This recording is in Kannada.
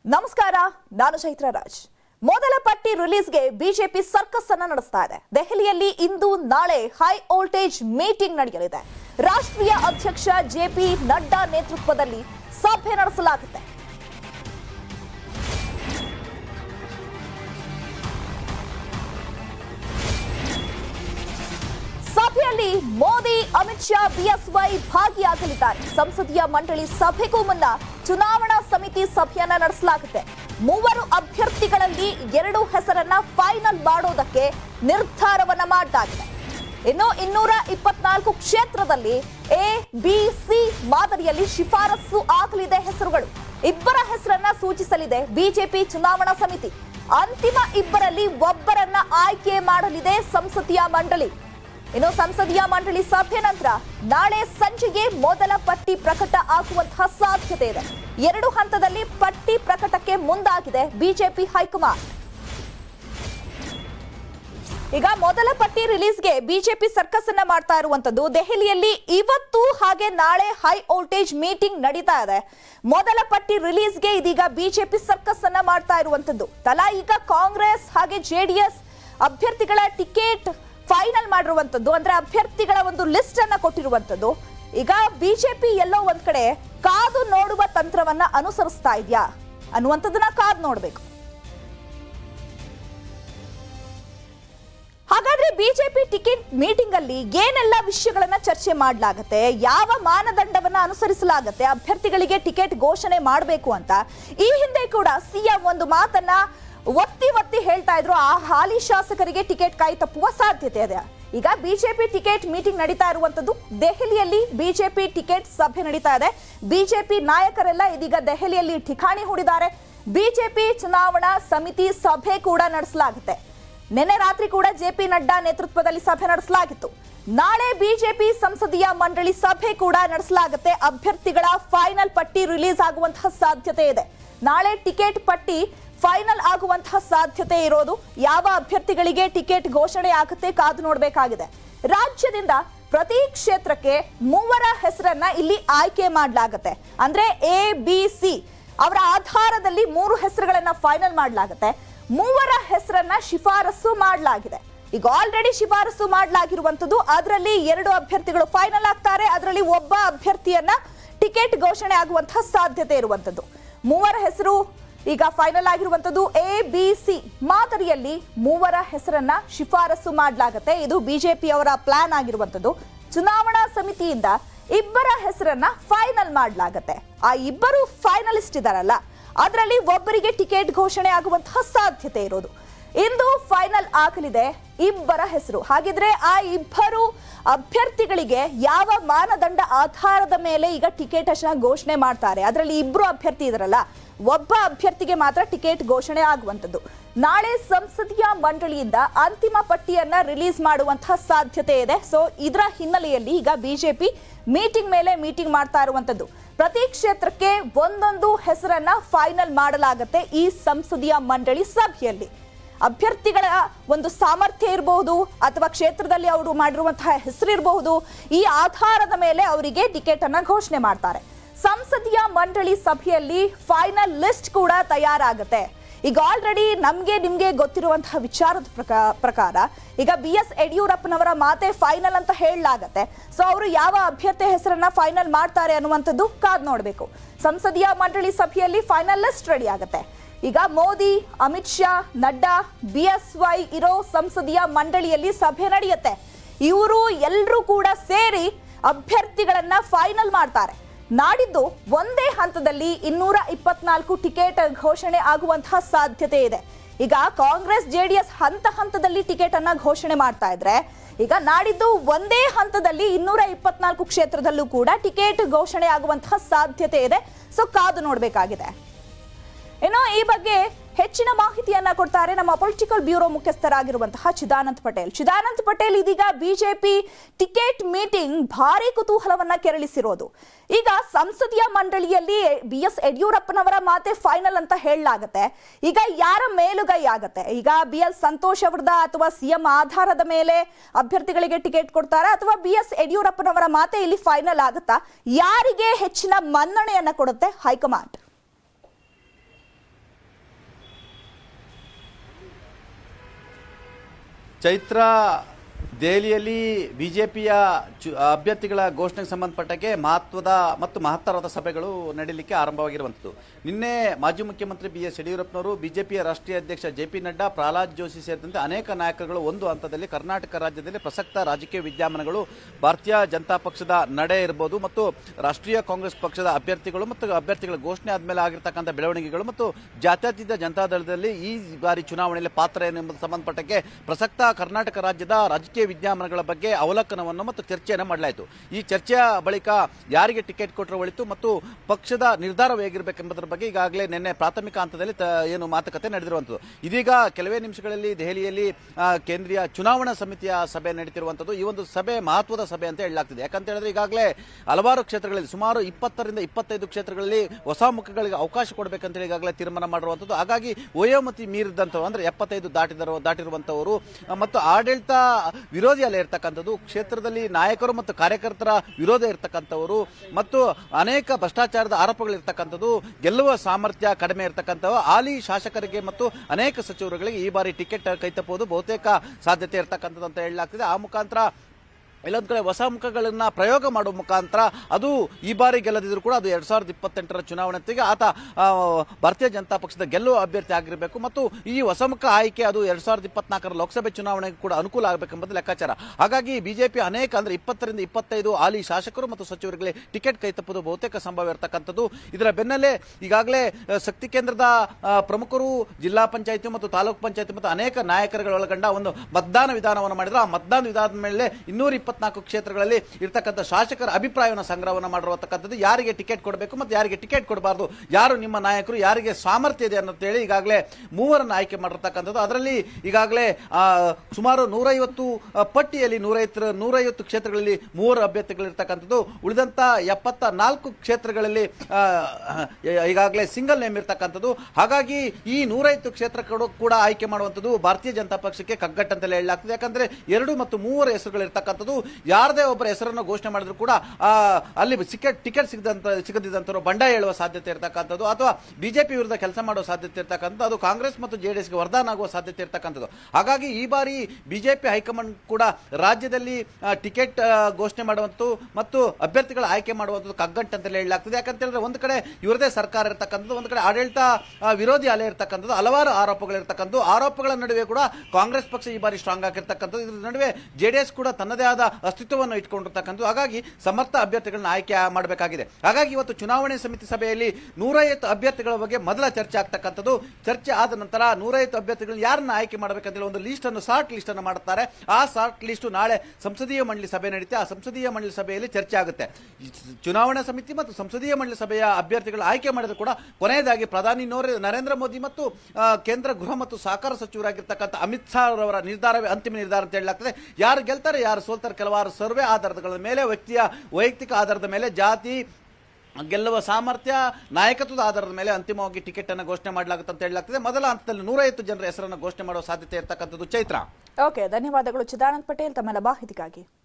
ನಮಸ್ಕಾರ ನಾನು ಚೈತ್ರ ರಾಜ್ ಮೊದಲ ಪಟ್ಟಿ ರಿಲೀಸ್ಗೆ ಬಿಜೆಪಿ ಸರ್ಕಸ್ ಅನ್ನ ನಡೆಸ್ತಾ ಇದೆ ದೆಹಲಿಯಲ್ಲಿ ಇಂದು ನಾಳೆ ಹೈ ವೋಲ್ಟೇಜ್ ಮೀಟಿಂಗ್ ನಡೆಯಲಿದೆ ರಾಷ್ಟ್ರೀಯ ಅಧ್ಯಕ್ಷ ಜೆಪಿ ನಡ್ಡಾ ನೇತೃತ್ವದಲ್ಲಿ ಸಭೆ ನಡೆಸಲಾಗುತ್ತೆ ಸಭೆಯಲ್ಲಿ ಮೋದಿ ಅಮಿತ್ ಶಾ ಬಿಎಸ್ವೈ ಭಾಗಿಯಾಗಲಿದ್ದಾರೆ ಸಂಸದೀಯ ಮಂಡಳಿ ಸಭೆಗೂ ಮುನ್ನ ಚುನಾವಣಾ ಸಮಿತಿ ಸಭೆಯನ್ನ ನಡೆಸಲಾಗುತ್ತೆ ಮೂವರು ಅಭ್ಯರ್ಥಿಗಳಲ್ಲಿ ಎರಡು ಹೆಸರನ್ನ ಫೈನಲ್ ಮಾಡೋದಕ್ಕೆ ನಿರ್ಧಾರವನ್ನ ಮಾಡಲಾಗಿದೆ ಇನ್ನು ಇನ್ನೂರ ಇಪ್ಪತ್ನಾಲ್ಕು ಕ್ಷೇತ್ರದಲ್ಲಿ ಎ ಬಿ ಸಿ ಮಾದರಿಯಲ್ಲಿ ಶಿಫಾರಸು ಆಗಲಿದೆ ಹೆಸರುಗಳು ಇಬ್ಬರ ಹೆಸರನ್ನ ಸೂಚಿಸಲಿದೆ ಬಿಜೆಪಿ ಚುನಾವಣಾ ಸಮಿತಿ ಅಂತಿಮ ಇಬ್ಬರಲ್ಲಿ ಒಬ್ಬರನ್ನ ಆಯ್ಕೆ ಮಾಡಲಿದೆ ಸಂಸದೀಯ ಮಂಡಳಿ ಇನ್ನು ಸಂಸದೀಯ ಮಂಡಳಿ ಸಭೆ ನಂತರ ನಾಳೆ ಸಂಜೆಗೆ ಮೊದಲ ಪಟ್ಟಿ ಪ್ರಕಟ ಆಗುವಂತಹ ಸಾಧ್ಯತೆ ಇದೆ ಎರಡು ಹಂತದಲ್ಲಿ ಪಟ್ಟಿ ಪ್ರಕಟಕ್ಕೆ ಮುಂದಾಗಿದೆ ಬಿಜೆಪಿ ಹೈಕಮಾಂಡ್ ಈಗ ಮೊದಲ ಪಟ್ಟಿ ರಿಲೀಸ್ಗೆ ಬಿಜೆಪಿ ಸರ್ಕಸ್ ಅನ್ನ ಮಾಡ್ತಾ ಇರುವಂತದ್ದು ದೆಹಲಿಯಲ್ಲಿ ಇವತ್ತು ಹಾಗೆ ನಾಳೆ ಹೈ ವೋಲ್ಟೇಜ್ ಮೀಟಿಂಗ್ ನಡೀತಾ ಇದೆ ಮೊದಲ ಪಟ್ಟಿ ರಿಲೀಸ್ಗೆ ಇದೀಗ ಬಿಜೆಪಿ ಸರ್ಕಸ್ ಅನ್ನ ಮಾಡ್ತಾ ಇರುವಂತದ್ದು ತಲಾ ಈಗ ಕಾಂಗ್ರೆಸ್ ಹಾಗೆ ಜೆಡಿಎಸ್ ಅಭ್ಯರ್ಥಿಗಳ ಟಿಕೆಟ್ ಫೈನಲ್ ಮಾಡಿರುವಂತದ್ದು ಅಂದ್ರೆ ಅಭ್ಯರ್ಥಿಗಳ ಒಂದು ಲಿಸ್ಟ್ ಅನ್ನ ಕೊಟ್ಟಿರುವಂತದ್ದು ಈಗ ಬಿಜೆಪಿ ಎಲ್ಲೋ ಒಂದ್ ಕಡೆ ಕಾದು ನೋಡುವ ತಂತ್ರವನ್ನ ಅನುಸರಿಸ್ತಾ ಇದೆಯಾ ಅನ್ನುವಂಥದ್ದನ್ನ ಕಾದು ನೋಡ್ಬೇಕು ಹಾಗಾದ್ರೆ ಬಿಜೆಪಿ ಟಿಕೆಟ್ ಮೀಟಿಂಗ್ ಅಲ್ಲಿ ಏನೆಲ್ಲ ವಿಷಯಗಳನ್ನ ಚರ್ಚೆ ಮಾಡಲಾಗತ್ತೆ ಯಾವ ಮಾನದಂಡವನ್ನ ಅನುಸರಿಸಲಾಗತ್ತೆ ಅಭ್ಯರ್ಥಿಗಳಿಗೆ ಟಿಕೆಟ್ ಘೋಷಣೆ ಮಾಡಬೇಕು ಅಂತ ಈ ಹಿಂದೆ ಕೂಡ ಸಿಎಂ ಒಂದು ಮಾತನ್ನ ಒತ್ತಿ ಒತ್ತಿ ಹೇಳ್ತಾ ಇದ್ರು ಆ ಹಾಲಿ ಶಾಸಕರಿಗೆ ಟಿಕೆಟ್ ಕಾಯಿ ತಪ್ಪುವ ಸಾಧ್ಯತೆ ಇದೆ ಈಗ ಬಿಜೆಪಿ ಟಿಕೆಟ್ ಮೀಟಿಂಗ್ ನಡೀತಾ ಇರುವಂತದ್ದು ದೆಹಲಿಯಲ್ಲಿ ಬಿಜೆಪಿ ಟಿಕೆಟ್ ಸಭೆ ನಡೀತಾ ಇದೆ ಬಿಜೆಪಿ ನಾಯಕರೆಲ್ಲ ಇದೀಗ ದೆಹಲಿಯಲ್ಲಿ ಠಿಕಾಣಿ ಹೂಡಿದ್ದಾರೆ ಬಿಜೆಪಿ ಚುನಾವಣಾ ಸಮಿತಿ ಸಭೆ ಕೂಡ ನಡೆಸಲಾಗುತ್ತೆ ನಿನ್ನೆ ರಾತ್ರಿ ಕೂಡ ಜೆಪಿ ನಡ್ಡಾ ನೇತೃತ್ವದಲ್ಲಿ ಸಭೆ ನಡೆಸಲಾಗಿತ್ತು ನಾಳೆ ಬಿಜೆಪಿ ಸಂಸದೀಯ ಮಂಡಳಿ ಸಭೆ ಕೂಡ ನಡೆಸಲಾಗುತ್ತೆ ಅಭ್ಯರ್ಥಿಗಳ ಫೈನಲ್ ಪಟ್ಟಿ ರಿಲೀಸ್ ಆಗುವಂತಹ ಸಾಧ್ಯತೆ ಇದೆ ನಾಳೆ ಟಿಕೆಟ್ ಪಟ್ಟಿ ಫೈನಲ್ ಆಗುವಂತಹ ಸಾಧ್ಯತೆ ಇರೋದು ಯಾವ ಅಭ್ಯರ್ಥಿಗಳಿಗೆ ಟಿಕೆಟ್ ಘೋಷಣೆ ಆಗುತ್ತೆ ಕಾದು ನೋಡಬೇಕಾಗಿದೆ ರಾಜ್ಯದಿಂದ ಪ್ರತಿ ಕ್ಷೇತ್ರಕ್ಕೆ ಮೂವರ ಹೆಸರನ್ನ ಇಲ್ಲಿ ಆಯ್ಕೆ ಮಾಡಲಾಗುತ್ತೆ ಅಂದ್ರೆ ಎ ಬಿ ಸಿ ಅವರ ಆಧಾರದಲ್ಲಿ ಮೂರು ಹೆಸರುಗಳನ್ನ ಫೈನಲ್ ಮಾಡಲಾಗುತ್ತೆ ಮೂವರ ಹೆಸರನ್ನ ಶಿಫಾರಸು ಮಾಡಲಾಗಿದೆ ಈಗ ಆಲ್ರೆಡಿ ಶಿಫಾರಸು ಮಾಡಲಾಗಿರುವಂತದ್ದು ಅದರಲ್ಲಿ ಎರಡು ಅಭ್ಯರ್ಥಿಗಳು ಫೈನಲ್ ಆಗ್ತಾರೆ ಅದರಲ್ಲಿ ಒಬ್ಬ ಅಭ್ಯರ್ಥಿಯನ್ನ ಟಿಕೆಟ್ ಘೋಷಣೆ ಆಗುವಂತಹ ಸಾಧ್ಯತೆ ಇರುವಂತದ್ದು ಮೂವರ ಹೆಸರು ಈಗ ಫೈನಲ್ ಆಗಿರುವಂತದ್ದು ಎ ಬಿ ಸಿ ಮಾದರಿಯಲ್ಲಿ ಮೂವರ ಹೆಸರನ್ನ ಶಿಫಾರಸು ಮಾಡಲಾಗುತ್ತೆ ಇದು ಬಿಜೆಪಿ ಅವರ ಪ್ಲಾನ್ ಆಗಿರುವಂತದ್ದು ಚುನಾವಣಾ ಸಮಿತಿಯಿಂದ ಇಬ್ಬರ ಹೆಸರನ್ನ ಫೈನಲ್ ಮಾಡಲಾಗತ್ತೆ ಆ ಇಬ್ಬರು ಫೈನಲಿಸ್ಟ್ ಇದಾರಲ್ಲ ಅದರಲ್ಲಿ ಒಬ್ಬರಿಗೆ ಟಿಕೆಟ್ ಘೋಷಣೆ ಆಗುವಂತಹ ಸಾಧ್ಯತೆ ಇರೋದು ಇಂದು ಫೈನಲ್ ಆಗಲಿದೆ ಇಬ್ಬರ ಹೆಸರು ಹಾಗಿದ್ರೆ ಆ ಇಬ್ಬರು ಅಭ್ಯರ್ಥಿಗಳಿಗೆ ಯಾವ ಮಾನದಂಡ ಆಧಾರದ ಮೇಲೆ ಈಗ ಟಿಕೆಟ್ ಅನ್ನ ಘೋಷಣೆ ಮಾಡ್ತಾರೆ ಅದರಲ್ಲಿ ಇಬ್ರು ಅಭ್ಯರ್ಥಿ ಇದಾರಲ್ಲ ಒಬ್ಬ ಅಭ್ಯರ್ಥಿಗೆ ಮಾತ್ರ ಟಿಕೆಟ್ ಘೋಷಣೆ ಆಗುವಂತದ್ದು ನಾಳೆ ಸಂಸದೀಯ ಮಂಡಳಿಯಿಂದ ಅಂತಿಮ ಪಟ್ಟಿಯನ್ನ ರಿಲೀಸ್ ಮಾಡುವಂತಹ ಸಾಧ್ಯತೆ ಇದೆ ಸೊ ಇದರ ಹಿನ್ನೆಲೆಯಲ್ಲಿ ಈಗ ಬಿಜೆಪಿ ಮೀಟಿಂಗ್ ಮೇಲೆ ಮೀಟಿಂಗ್ ಮಾಡ್ತಾ ಇರುವಂತದ್ದು ಪ್ರತಿ ಕ್ಷೇತ್ರಕ್ಕೆ ಒಂದೊಂದು ಹೆಸರನ್ನ ಫೈನಲ್ ಮಾಡಲಾಗುತ್ತೆ ಈ ಸಂಸದೀಯ ಮಂಡಳಿ ಸಭೆಯಲ್ಲಿ ಅಭ್ಯರ್ಥಿಗಳ ಒಂದು ಸಾಮರ್ಥ್ಯ ಇರಬಹುದು ಅಥವಾ ಕ್ಷೇತ್ರದಲ್ಲಿ ಅವರು ಮಾಡಿರುವಂತಹ ಹೆಸರಿರಬಹುದು ಈ ಆಧಾರದ ಮೇಲೆ ಅವರಿಗೆ ಟಿಕೆಟ್ ಅನ್ನ ಘೋಷಣೆ ಮಾಡ್ತಾರೆ ಸಂಸದೀಯ ಮಂಡಳಿ ಸಭೆಯಲ್ಲಿ ಫೈನಲ್ ಲಿಸ್ಟ್ ಕೂಡ ತಯಾರಾಗುತ್ತೆ ಈಗ ಆಲ್ರೆಡಿ ನಮ್ಗೆ ನಿಮ್ಗೆ ಗೊತ್ತಿರುವಂತಹ ವಿಚಾರದ ಪ್ರಕ- ಪ್ರಕಾರ ಈಗ ಬಿ ಎಸ್ ಯಡಿಯೂರಪ್ಪನವರ ಮಾತೆ ಫೈನಲ್ ಅಂತ ಹೇಳಲಾಗತ್ತೆ ಸೊ ಅವರು ಯಾವ ಅಭ್ಯರ್ಥಿ ಹೆಸರನ್ನ ಫೈನಲ್ ಮಾಡ್ತಾರೆ ಅನ್ನುವಂಥದ್ದು ಕಾದ್ ನೋಡಬೇಕು ಸಂಸದೀಯ ಮಂಡಳಿ ಸಭೆಯಲ್ಲಿ ಫೈನಲ್ ಲಿಸ್ಟ್ ರೆಡಿ ಆಗುತ್ತೆ ಈಗ Modi Amit Shah Nadda B S Y ಇರೋ ಸಂಸದೀಯ ಮಂಡಳಿಯಲ್ಲಿ ಸಭೆ ನಡೆಯುತ್ತೆ ಇವರು ಎಲ್ಲರೂ ಕೂಡ ಸೇರಿ ಅಭ್ಯರ್ಥಿಗಳನ್ನ ಫೈನಲ್ ಮಾಡ್ತಾರೆ ನಾಡಿದ್ದು ಒಂದೇ ಹಂತದಲ್ಲಿ ಇನ್ನೂರ ಇಪ್ಪತ್ನಾಲ್ಕು ಟಿಕೆಟ್ ಘೋಷಣೆ ಆಗುವಂತಹ ಸಾಧ್ಯತೆ ಇದೆ ಈಗ ಕಾಂಗ್ರೆಸ್ ಜೆಡಿಎಸ್ ಹಂತ ಹಂತದಲ್ಲಿ ಟಿಕೆಟ್ ಅನ್ನ ಘೋಷಣೆ ಮಾಡ್ತಾ ಇದ್ರೆ ಈಗ ನಾಡಿದ್ದು ಒಂದೇ ಹಂತದಲ್ಲಿ ಇನ್ನೂರ ಇಪ್ಪತ್ನಾಲ್ಕು ಕ್ಷೇತ್ರದಲ್ಲೂ ಕೂಡ ಟಿಕೆಟ್ ಘೋಷಣೆ ಆಗುವಂತಹ ಸಾಧ್ಯತೆ ಇದೆ ಸೊ ಕಾದು ನೋಡಬೇಕಾಗಿದೆ ಇನ್ನು ಈ ಬಗ್ಗೆ ಹೆಚ್ಚಿನ ಮಾಹಿತಿಯನ್ನ ಕೊಡ್ತಾರೆ ನಮ್ಮ ಪೊಲಿಟಿಕಲ್ ಬ್ಯೂರೋ ಮುಖ್ಯಸ್ಥರಾಗಿರುವಂತಹ ಚಿದಾನಂದ್ ಪಟೇಲ್ ಚಿದಾನಂದ್ ಪಟೇಲ್ ಇದೀಗ ಬಿಜೆಪಿ ಟಿಕೆಟ್ ಮೀಟಿಂಗ್ ಭಾರಿ ಕುತೂಹಲವನ್ನ ಕೆರಳಿಸಿರೋದು ಈಗ ಸಂಸದೀಯ ಮಂಡಳಿಯಲ್ಲಿ ಬಿ ಎಸ್ ಯಡಿಯೂರಪ್ಪನವರ ಮಾತೆ ಫೈನಲ್ ಅಂತ ಹೇಳಲಾಗತ್ತೆ ಈಗ ಯಾರ ಮೇಲುಗೈ ಆಗತ್ತೆ ಈಗ ಬಿ ಎಲ್ ಸಂತೋಷ್ ಅವ್ರದ ಅಥವಾ ಸಿಎಂ ಆಧಾರದ ಮೇಲೆ ಅಭ್ಯರ್ಥಿಗಳಿಗೆ ಟಿಕೆಟ್ ಕೊಡ್ತಾರಾ ಅಥವಾ ಬಿ ಎಸ್ ಯಡಿಯೂರಪ್ಪನವರ ಮಾತೆ ಇಲ್ಲಿ ಫೈನಲ್ ಆಗುತ್ತಾ ಯಾರಿಗೆ ಹೆಚ್ಚಿನ ಮನ್ನಣೆಯನ್ನ ಕೊಡುತ್ತೆ ಹೈಕಮಾಂಡ್ ಚೈತ್ರ ದೆಹಲಿಯಲ್ಲಿ ಬಿಜೆಪಿಯ ಚು ಅಭ್ಯರ್ಥಿಗಳ ಘೋಷಣೆಗೆ ಸಂಬಂಧಪಟ್ಟಕ್ಕೆ ಮಹತ್ವದ ಮತ್ತು ಮಹತ್ತರವಾದ ಸಭೆಗಳು ನಡೀಲಿಕ್ಕೆ ಆರಂಭವಾಗಿರುವಂಥದ್ದು ನಿನ್ನೆ ಮಾಜಿ ಮುಖ್ಯಮಂತ್ರಿ ಬಿ ಎಸ್ ಯಡಿಯೂರಪ್ಪನವರು ಬಿಜೆಪಿಯ ರಾಷ್ಟ್ರೀಯ ಅಧ್ಯಕ್ಷ ಜೆ ಪಿ ನಡ್ಡಾ ಪ್ರಹ್ಲಾದ್ ಜೋಶಿ ಸೇರಿದಂತೆ ಅನೇಕ ನಾಯಕರುಗಳು ಒಂದು ಹಂತದಲ್ಲಿ ಕರ್ನಾಟಕ ರಾಜ್ಯದಲ್ಲಿ ಪ್ರಸಕ್ತ ರಾಜಕೀಯ ವಿದ್ಯಮಾನಗಳು ಭಾರತೀಯ ಜನತಾ ಪಕ್ಷದ ನಡೆ ಇರ್ಬೋದು ಮತ್ತು ರಾಷ್ಟ್ರೀಯ ಕಾಂಗ್ರೆಸ್ ಪಕ್ಷದ ಅಭ್ಯರ್ಥಿಗಳು ಮತ್ತು ಅಭ್ಯರ್ಥಿಗಳ ಘೋಷಣೆ ಆದ್ಮೇಲೆ ಆಗಿರ್ತಕ್ಕಂಥ ಬೆಳವಣಿಗೆಗಳು ಮತ್ತು ಜಾತ್ಯತೀತ ಜನತಾದಳದಲ್ಲಿ ಈ ಬಾರಿ ಚುನಾವಣೆಯಲ್ಲಿ ಪಾತ್ರ ಏನು ಎಂಬುದು ಸಂಬಂಧಪಟ್ಟಕ್ಕೆ ಪ್ರಸಕ್ತ ಕರ್ನಾಟಕ ರಾಜ್ಯದ ರಾಜಕೀಯ ವಿದ್ಯಮಾನಗಳ ಬಗ್ಗೆ ಅವಲೋಕನವನ್ನು ಮತ್ತು ಚರ್ಚೆಯನ್ನು ಮಾಡಲಾಯಿತು ಈ ಚರ್ಚೆಯ ಬಳಿಕ ಯಾರಿಗೆ ಟಿಕೆಟ್ ಕೊಟ್ಟರೆ ಒಳಿತು ಮತ್ತು ಪಕ್ಷದ ನಿರ್ಧಾರ ಹೇಗಿರಬೇಕೆಂಬುದರ ಬಗ್ಗೆ ಈಗಾಗಲೇ ನಿನ್ನೆ ಪ್ರಾಥಮಿಕ ಹಂತದಲ್ಲಿ ತ- ಏನು ಮಾತುಕತೆ ನಡೆದಿರುವಂಥದ್ದು ಇದೀಗ ಕೆಲವೇ ನಿಮಿಷಗಳಲ್ಲಿ ದೆಹಲಿಯಲ್ಲಿ ಆ, ಕೇಂದ್ರೀಯ ಚುನಾವಣಾ ಸಮಿತಿಯ ಸಭೆ ನಡೀತಿರುವಂಥದ್ದು ಈ ಒಂದು ಸಭೆ ಮಹತ್ವದ ಸಭೆ ಅಂತ ಹೇಳಲಾಗ್ತಿದೆ ಯಾಕಂತ ಹೇಳಿದ್ರೆ ಈಗಾಗಲೇ ಹಲವಾರು ಕ್ಷೇತ್ರಗಳಲ್ಲಿ ಸುಮಾರು ಇಪ್ಪತ್ತರಿಂದ ಇಪ್ಪತ್ತೈದು ಕ್ಷೇತ್ರಗಳಲ್ಲಿ ಹೊಸ ಮುಖಗಳಿಗೆ ಅವಕಾಶ ಕೊಡಬೇಕಂತೇಳಿ ಈಗಾಗಲೇ ತೀರ್ಮಾನ ಮಾಡಿರುವಂಥದ್ದು ಹಾಗಾಗಿ ವಯೋಮತಿ ಮೀರಿದಂಥವು ಅಂದ್ರೆ ಎಪ್ಪತ್ತೈದು ದಾಟಿದರ ದಾಟಿರುವಂಥವರು ಆ, ಮತ್ತು ಆಡಳಿತ ವಿರೋಧಿ ಅಲೆ ಇರ್ತಕ್ಕಂಥದ್ದು ಕ್ಷೇತ್ರದಲ್ಲಿ ನಾಯಕರು ಮತ್ತು ಕಾರ್ಯಕರ್ತರ ವಿರೋಧ ಇರ್ತಕ್ಕಂಥವರು ಮತ್ತು ಅನೇಕ ಭ್ರಷ್ಟಾಚಾರದ ಆರೋಪಗಳು ಇರ್ತಕ್ಕಂಥದ್ದು ಗೆಲ್ಲುವ ಸಾಮರ್ಥ್ಯ ಕಡಿಮೆ ಇರ್ತಕ್ಕಂಥವು ಹಾಲಿ ಶಾಸಕರಿಗೆ ಮತ್ತು ಅನೇಕ ಸಚಿವರುಗಳಿಗೆ ಈ ಬಾರಿ ಟಿಕೆಟ್ ಕೈತಪ್ಪುವುದು ಬಹುತೇಕ ಸಾಧ್ಯತೆ ಇರ್ತಕ್ಕಂಥದ್ದು ಅಂತ ಹೇಳಲಾಗ್ತಿದೆ ಆ ಮುಖಾಂತರ ಇಲ್ಲೊಂದ್ ಕಡೆ ಹೊಸ ಮುಖಗಳನ್ನ ಪ್ರಯೋಗ ಮಾಡುವ ಮುಖಾಂತರ ಅದು ಈ ಬಾರಿ ಗೆಲ್ಲದಿದ್ರು ಕೂಡ ಅದು ಎರಡ್ ಸಾವಿರದ ಇಪ್ಪತ್ತೆಂಟರ ಚುನಾವಣೆಗೆ ಆತ ಆ, ಭಾರತೀಯ ಜನತಾ ಪಕ್ಷದ ಗೆಲ್ಲುವ ಅಭ್ಯರ್ಥಿ ಆಗಿರಬೇಕು ಮತ್ತು ಈ ಹೊಸ ಮುಖ ಆಯ್ಕೆ ಅದು ಎರಡ್ ಸಾವಿರದ ಇಪ್ಪತ್ನಾಲ್ಕರ ಲೋಕಸಭೆ ಚುನಾವಣೆಗೆ ಕೂಡ ಅನುಕೂಲ ಆಗಬೇಕೆಂಬುದು ಲೆಕ್ಕಾಚಾರ ಹಾಗಾಗಿ ಬಿಜೆಪಿ ಅನೇಕ ಅಂದ್ರೆ ಇಪ್ಪತ್ತರಿಂದ ಇಪ್ಪತ್ತೈದು ಹಾಲಿ ಶಾಸಕರು ಮತ್ತು ಸಚಿವರಿಗೆ ಟಿಕೆಟ್ ಕೈತಪ್ಪುವುದು ಬಹುತೇಕ ಸಂಭವ ಇರತಕ್ಕಂಥದ್ದು ಇದರ ಬೆನ್ನಲ್ಲೇ ಈಗಾಗಲೇ ಆ, ಶಕ್ತಿ ಕೇಂದ್ರದ ಆ, ಪ್ರಮುಖರು ಜಿಲ್ಲಾ ಪಂಚಾಯತಿ ಮತ್ತು ತಾಲೂಕು ಪಂಚಾಯತಿ ಮತ್ತು ಅನೇಕ ನಾಯಕರುಗಳು ಒಳಗೊಂಡ ಒಂದು ಮತದಾನ ವಿಧಾನವನ್ನು ಮಾಡಿದ್ರು ಆ ಮತದಾನ ವಿಧಾನದ ಮೇಲೆ ಇನ್ನೂರ ಇಪ್ಪತ್ನಾಲ್ಕು ಕ್ಷೇತ್ರಗಳಲ್ಲಿ ಇರ್ತಕ್ಕಂಥ ಶಾಸಕರ ಅಭಿಪ್ರಾಯವನ್ನು ಸಂಗ್ರಹವನ್ನು ಮಾಡಿರತಕ್ಕಂಥದ್ದು ಯಾರಿಗೆ ಟಿಕೆಟ್ ಕೊಡಬೇಕು ಮತ್ತು ಯಾರಿಗೆ ಟಿಕೆಟ್ ಕೊಡಬಾರ್ದು ಯಾರು ನಿಮ್ಮ ನಾಯಕರು ಯಾರಿಗೆ ಸಾಮರ್ಥ್ಯ ಇದೆ ಅನ್ನೋಂತೇಳಿ ಈಗಾಗಲೇ ಮೂವರನ್ನು ಆಯ್ಕೆ ಮಾಡಿರ್ತಕ್ಕಂಥದ್ದು ಅದರಲ್ಲಿ ಈಗಾಗಲೇ ಆ, ಸುಮಾರು ನೂರೈವತ್ತು ಆ, ಪಟ್ಟಿಯಲ್ಲಿ ನೂರೈವತ್ತರ ನೂರೈವತ್ತು ಕ್ಷೇತ್ರಗಳಲ್ಲಿ ಮೂವರು ಅಭ್ಯರ್ಥಿಗಳಿರ್ತಕ್ಕಂಥದ್ದು ಉಳಿದಂತ ಎಪ್ಪತ್ತ ನಾಲ್ಕು ಕ್ಷೇತ್ರಗಳಲ್ಲಿ ಆ, ಈಗಾಗಲೇ ಸಿಂಗಲ್ ನೇಮ್ ಇರ್ತಕ್ಕಂಥದ್ದು ಹಾಗಾಗಿ ಈ ನೂರೈವತ್ತು ಕ್ಷೇತ್ರಗಳು ಕೂಡ ಆಯ್ಕೆ ಮಾಡುವಂಥದ್ದು ಭಾರತೀಯ ಜನತಾ ಪಕ್ಷಕ್ಕೆ ಕಗ್ಗಟ್ಟಂತಲೇ ಹೇಳಲಾಗ್ತದೆ ಯಾಕಂದ್ರೆ ಎರಡು ಮತ್ತು ಮೂವರ ಹೆಸರುಗಳು ಇರ್ತಕ್ಕಂಥದ್ದು ಯಾರದೇ ಒಬ್ಬರ ಹೆಸರನ್ನು ಘೋಷಣೆ ಮಾಡಿದ್ರು ಕೂಡ ಆ, ಅಲ್ಲಿ ಟಿಕೆಟ್ ಟಿಕೆಟ್ ಸಿಗದಂತ ಸಿಗದಿದ್ದಂಥವ್ರು ಬಂಡಾಯ ಹೇಳುವ ಸಾಧ್ಯತೆ ಇರ್ತಕ್ಕಂಥದ್ದು ಅಥವಾ ಬಿಜೆಪಿ ವಿರುದ್ಧ ಕೆಲಸ ಮಾಡುವ ಸಾಧ್ಯತೆ ಇರ್ತಕ್ಕಂಥದ್ದು ಅದು ಕಾಂಗ್ರೆಸ್ ಮತ್ತು ಜೆಡಿಎಸ್ಗೆ ವರದಾನ ಆಗುವ ಸಾಧ್ಯತೆ ಇರ್ತಕ್ಕಂಥದ್ದು ಹಾಗಾಗಿ ಈ ಬಾರಿ ಬಿಜೆಪಿ ಹೈಕಮಾಂಡ್ ಕೂಡ ರಾಜ್ಯದಲ್ಲಿ ಆ, ಟಿಕೆಟ್ ಆ, ಘೋಷಣೆ ಮಾಡುವಂಥದ್ದು ಮತ್ತು ಅಭ್ಯರ್ಥಿಗಳ ಆಯ್ಕೆ ಮಾಡುವಂಥದ್ದು ಕಗ್ಗಂಟ್ ಅಂತಲೇ ಹೇಳಲಾಗ್ತದೆ ಯಾಕಂತ ಹೇಳಿದ್ರೆ ಒಂದು ಕಡೆ ಇವರದೇ ಸರ್ಕಾರ ಇರ್ತಕ್ಕಂಥದ್ದು ಒಂದು ಕಡೆ ಆಡಳಿತ ಆ, ವಿರೋಧಿ ಅಲೆ ಇರ್ತಕ್ಕಂಥದ್ದು ಹಲವಾರು ಆರೋಪಗಳು ಇರ್ತಕ್ಕಂಥದ್ದು ಆರೋಪಗಳ ನಡುವೆ ಕೂಡ ಕಾಂಗ್ರೆಸ್ ಪಕ್ಷ ಈ ಬಾರಿ ಸ್ಟ್ರಾಂಗ್ ಆಗಿರ್ತಕ್ಕಂಥದ್ದು ಇದ್ರ ನಡುವೆ ಜೆಡಿಎಸ್ ಕೂಡ ತನ್ನದೇ ಆದ ಅಸ್ತಿತ್ವವನ್ನು ಇಟ್ಕೊಂಡಿರ್ತಕ್ಕಂಥದ್ದು ಹಾಗಾಗಿ ಸಮರ್ಥ ಅಭ್ಯರ್ಥಿಗಳನ್ನ ಆಯ್ಕೆ ಮಾಡಬೇಕಾಗಿದೆ ಹಾಗಾಗಿ ಇವತ್ತು ಚುನಾವಣೆ ಸಮಿತಿ ಸಭೆಯಲ್ಲಿ ನೂರೈವತ್ತು ಅಭ್ಯರ್ಥಿಗಳ ಬಗ್ಗೆ ಮೊದಲ ಚರ್ಚೆ ಆಗ್ತಕ್ಕಂಥದ್ದು ಚರ್ಚೆ ಆದ ನಂತರ ನೂರೈವತ್ತು ಅಭ್ಯರ್ಥಿಗಳನ್ನ ಯಾರನ್ನ ಆಯ್ಕೆ ಮಾಡಬೇಕಂತೇಳಿ ಒಂದು ಲಿಸ್ಟ್ ಅನ್ನು ಶಾರ್ಟ್ ಲಿಸ್ಟ್ ಅನ್ನು ಮಾಡುತ್ತಾರೆ ಆ ಶಾರ್ಟ್ ಲಿಸ್ಟ್ ನಾಳೆ ಸಂಸದೀಯ ಮಂಡಳಿ ಸಭೆ ನಡೀತೆ ಆ ಸಂಸದೀಯ ಮಂಡಳಿ ಸಭೆಯಲ್ಲಿ ಚರ್ಚೆ ಆಗುತ್ತೆ ಈ ಚುನಾವಣಾ ಸಮಿತಿ ಮತ್ತು ಸಂಸದೀಯ ಮಂಡಳಿ ಸಭೆಯ ಅಭ್ಯರ್ಥಿಗಳು ಆಯ್ಕೆ ಮಾಡಿದ್ರು ಕೂಡ ಕೊನೆಯದಾಗಿ ಪ್ರಧಾನಿ ನೋರೆ- ನರೇಂದ್ರ ಮೋದಿ ಮತ್ತು ಆ, ಕೇಂದ್ರ ಗೃಹ ಮತ್ತು ಸಹಕಾರ ಸಚಿವರಾಗಿರ್ತಕ್ಕಂಥ ಅಮಿತ್ ಶಾ ಅವರ ನಿರ್ಧಾರವೇ ಅಂತಿಮ ನಿರ್ಧಾರ ಅಂತ ಹೇಳಲಾಗ್ತದೆ ಯಾರು ಗೆಲ್ತಾರೆ ಯಾರು ಸೋಲ್ತಾರೆ ಕೆಲವಾರು ಸರ್ವೆ ಆಧಾರದ ಮೇಲೆ ವ್ಯಕ್ತಿಯ ವೈಯಕ್ತಿಕ ಆಧಾರದ ಮೇಲೆ ಜಾತಿ ಗೆಲ್ಲುವ ಸಾಮರ್ಥ್ಯ ನಾಯಕತ್ವದ ಆಧಾರದ ಮೇಲೆ ಅಂತಿಮವಾಗಿ ಟಿಕೆಟ್ ಅನ್ನು ಘೋಷಣೆ ಮಾಡಲಾಗುತ್ತೆ ಅಂತ ಹೇಳಲಾಗ್ತದೆ ಮೊದಲ ಹಂತದಲ್ಲಿ ನೂರೈವತ್ತು ಜನರ ಹೆಸರನ್ನು ಘೋಷಣೆ ಮಾಡುವ ಸಾಧ್ಯತೆ ಇರತಕ್ಕಂಥದ್ದು ಚೈತ್ರ ಓಕೆ ಧನ್ಯವಾದಗಳು ಚಿದಾನಂದ್ ಪಟೇಲ್ ತಮ್ಮೆಲ್ಲ ಮಾಹಿತಿಗಾಗಿ